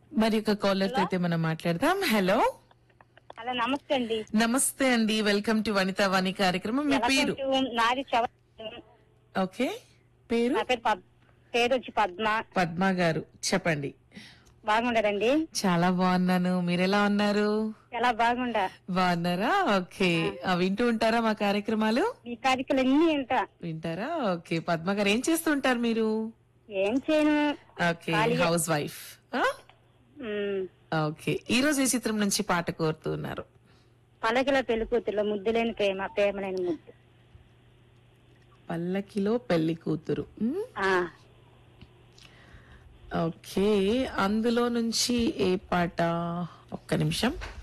మరి ఒక కాలర్ తో అయితే మనం మాట్లాడదాం హలో హలో నమస్తే అండి నమస్తే అండి వెల్కమ్ టు వనితా వాణి కార్యక్రమం మీ పేరు వెల్కమ్ టు నాది చవ ఓకే పేరు నా పేరు పద్- పేరు వచ్చి పద్మ పద్మ గారు చెప్పండి బాగుండదండి చాలా బాగున్నాను మీరెలా ఉన్నారు ఎలా బాగుండా బాగున్నారా ఓకే ఆ, వింటూ ఉంటారా మా కార్యక్రమాలు ఈ కార్యక్రమాలు అన్ని ఇంట వింటారా ఓకే పద్మ గారు ఏం చేస్తూ ఉంటారు మీరు ఏం చేయను okay housewife um, okay ఈ రోజు ఈ చిత్రం నుంచి పాట కోరుతూ ఉన్నారు పలకల పెళ్లి కూతురులో ముద్దు లేని ప్రేమ ప్రేమ లేని ముద్దు పల్లకిలో పెళ్లి కూతురు మ్, ఆ, ఓకే అందులో నుంచి ఏ పాట ఒక్క నిమిషం